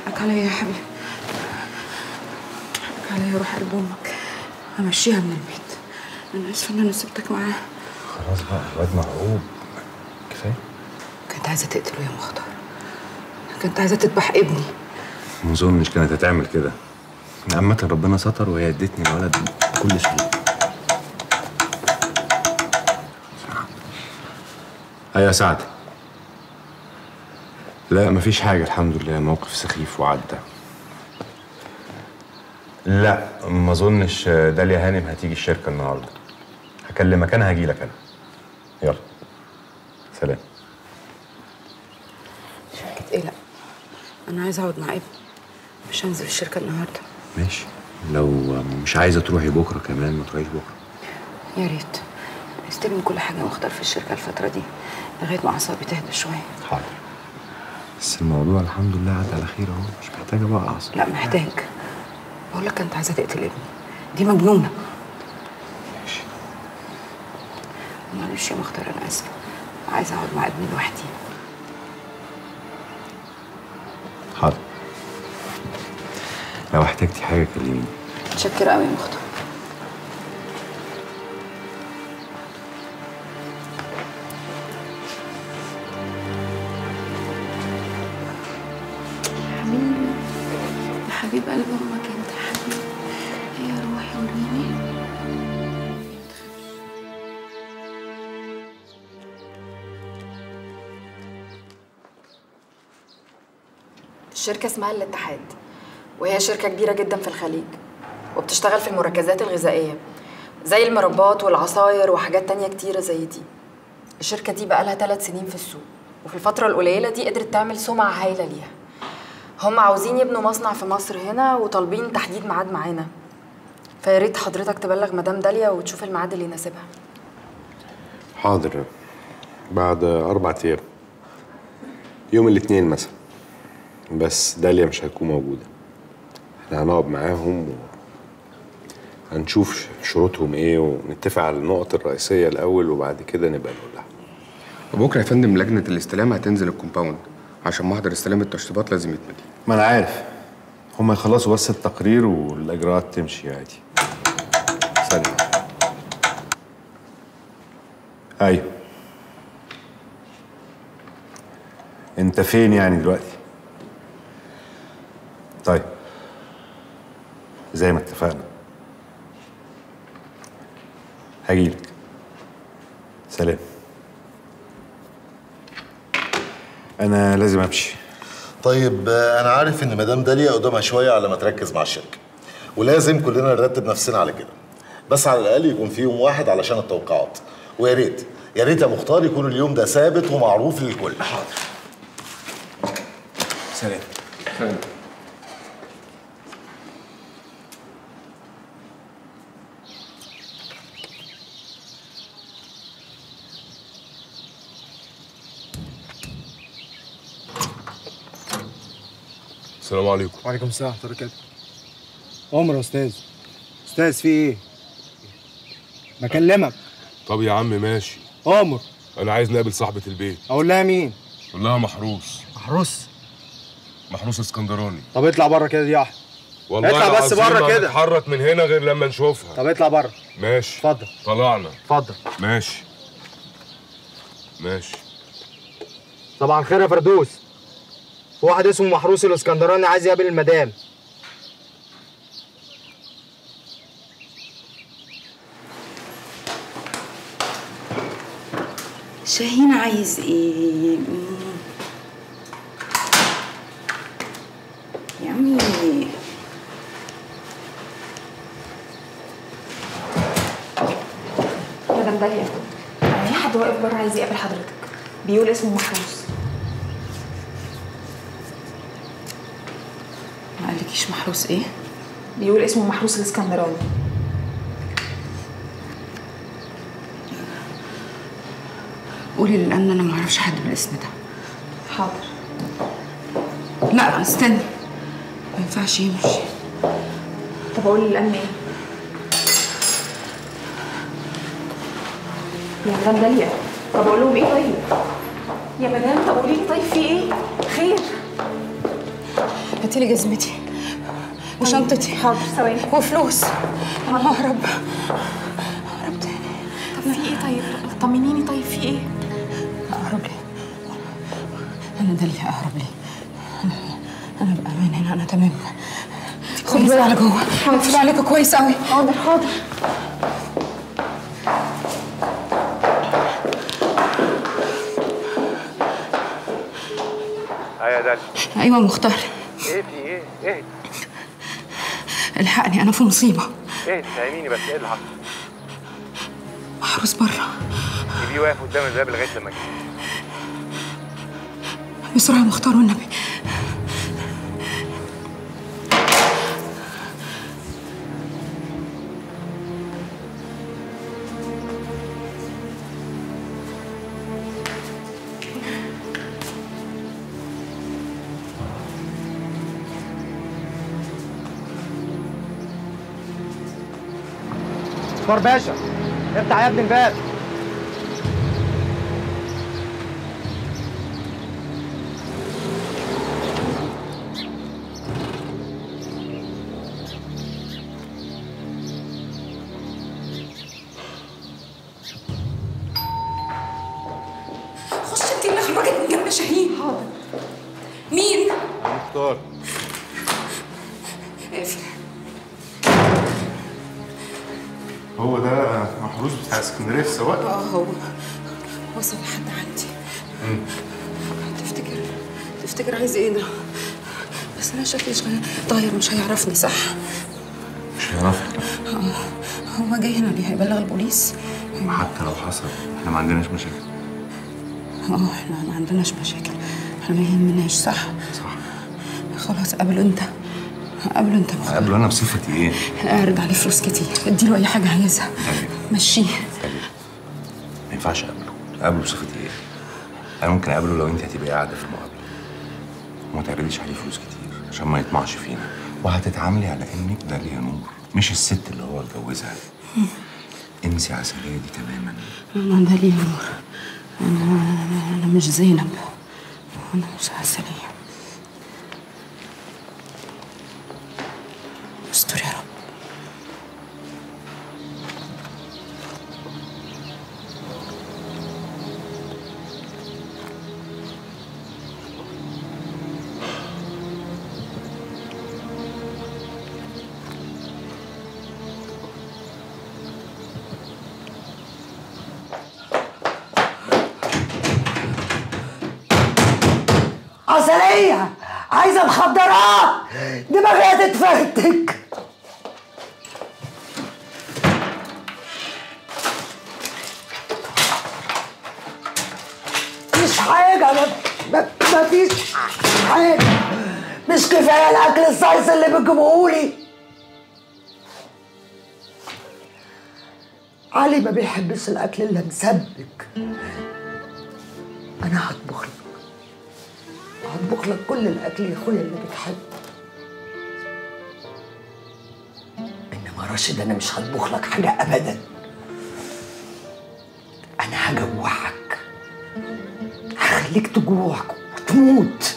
حقك عليا يا حبيبي حقك عليا روح قلب امك همشيها من البيت انا اسفه ان انا سبتك معاه خلاص بقى الواد مرعوب كفايه كنت عايزه تقتله يا مختار كنت عايزه تذبح ابني ما اظنش كانت هتعمل كده عامة ربنا ستر وهي ادتني الولد بكل سهولة ايوه يا سعد لا مفيش حاجة الحمد لله موقف سخيف وعدى لا ما اظنش داليا هانم هتيجي الشركة النهاردة هكلمك انا هجيلك انا يلا سلام شركه ايه لا انا عايزه اقعد مع ابني مش هنزل الشركه النهارده ماشي لو مش عايزة تروحي بكرة كمان ما تروحيش بكرة يا ريت استلم كل حاجه مختار في الشركه الفتره دي لغايه ما اعصابي تهدى شويه حاضر بس الموضوع الحمد لله عدى على خير اهو مش محتاجة بقى أعصب لا محتاج بقول لك كنت عايزه تقتل ابني دي مجنونه ماشي معلش يا مختار انا اسفه عايزه اقعد مع ابني لوحدي حاضر لو احتجتي حاجة كلميني متشكره قوي يا مختار حبيبي يا حبيب قلب امك انت يا حبيبي يا روحي وريني الشركة اسمها الاتحاد وهي شركة كبيرة جدا في الخليج وبتشتغل في المركزات الغذائية زي المربات والعصاير وحاجات تانية كتيرة زي دي الشركة دي بقالها ثلاث سنين في السوق وفي الفترة القليلة دي قدرت تعمل سمعة هايلة ليها هم عاوزين يبنوا مصنع في مصر هنا وطالبين تحديد ميعاد معانا فيا ريت حضرتك تبلغ مدام داليا وتشوف الميعاد اللي يناسبها حاضر بعد أربع أيام يوم الاثنين مثلا بس داليا مش هتكون موجودة احنا هنقعد معاهم و... هنشوف شروطهم ايه ونتفق على النقط الرئيسية الأول وبعد كده نبقى نقول لها وبكره يا فندم لجنه الاستلام هتنزل الكومباوند عشان محضر استلام التشطيبات لازم يتمضي ما أنا عارف هما يخلصوا بس التقرير والإجراءات تمشي عادي سلام أيوه أنت فين يعني دلوقتي؟ طيب زي ما اتفقنا هجيلك سلام أنا لازم أمشي طيب آه، انا عارف ان مدام داليا قدامها شويه على ما تركز مع الشركه ولازم كلنا نرتب نفسنا على كده بس على الاقل يكون في يوم واحد علشان التوقيعات ويا ريت يا ريت يا مختار يكون اليوم ده ثابت ومعروف للكل حاضر سلام السلام عليكم وعليكم السلام ورحمة الله وبركاته عمر يا أستاذ أستاذ في إيه؟ بكلمك طب يا عم ماشي عمر انا عايز نقابل صاحبة البيت أقول لها مين؟ قول لها محروس محروس محروس اسكندراني طب اطلع بره كده يا أحمد والله اطلع بس العظيم بره ما كده. نتحرك من هنا غير لما نشوفها طب اطلع بره ماشي اتفضل طلعنا اتفضل ماشي ماشي صباح الخير يا فردوس في واحد اسمه محروس الاسكندراني عايز يقابل المدام شاهين عايز ايه مم. يا عمي مدام داليا في حد واقف بره عايز يقابل حضرتك بيقول اسمه محروس ما قالكيش محروس ايه بيقول اسمه محروس الاسكندراني قولي لان انا ما اعرفش حد بالاسم ده حاضر لا استني ما ينفعش يمشي طب اقول للامن ايه يا مدام داليا طب اقول لهم ايه طيب يا مدام طب قولي لي طيب في ايه خير هاتي لي جزمتي وشنطتي حاضر ثواني وفلوس انا ههرب ههرب تاني طب في ايه طيب طمنيني طيب في ايه اهرب ليه انا ده اللي اهرب ليه انا انا بامان هنا انا تمام خدي بالي على جوه هقفل عليكوا كويس قوي حاضر حاضر ايوه ده ايوه مختار ايه في ايه؟ ايه؟ الحقني انا في مصيبه ايه تفهميني بس ايه اللي حصل؟ محروس بره سيبيه واقف قدام الباب لغايه لما اجي بسرعه مختار والنبي مختار باشا افتح يا ابني الباب خش انت اللي خرجت من جنب شاهين حاضر مين؟ مختار اقفل هو ده محروس بتاع اسكندريه في السواق اه هو وصل لحد عندي تفتكر تفتكر عايز ايه ده؟ بس انا شكلي شغال طاير مش هيعرفني صح مش هيعرفك هو جاي هنا ليه هيبلغ البوليس حتى لو حصل احنا ما عندناش مشاكل اه احنا ما عندناش مشاكل احنا ما يهمناش صح صح خلاص قابله انت قابله انت مختار. قبله انا بصفتي ايه؟ اعرض عليه فلوس كتير اديله اي حاجه عايزها طيب مشيه ما ينفعش اقابله اقابله بصفتي ايه؟ انا ممكن اقابله لو انت هتبقي قاعده في المقابله وما تعرضيش عليه فلوس كتير عشان ما يطمعش فينا وهتتعاملي على انك داليا نور مش الست اللي هو اتجوزها انسي عسلية دي تماما انا ده ليه نور انا انا مش زينب انا مش عسليه استر يا رب عسلية عايزة مخدرات دماغي هتتفرتك مفيش حاجة ما, ما, مفيش حاجة مش كفاية الأكل الصيص اللي بتجيبهولي علي ما بيحبش الأكل اللي مسبك أنا هطبخ لك هطبخ لك كل الاكل يا اخويا اللي بتحبه انما راشد انا مش هطبخ لك حاجه ابدا انا هجوعك هخليك تجوع وتموت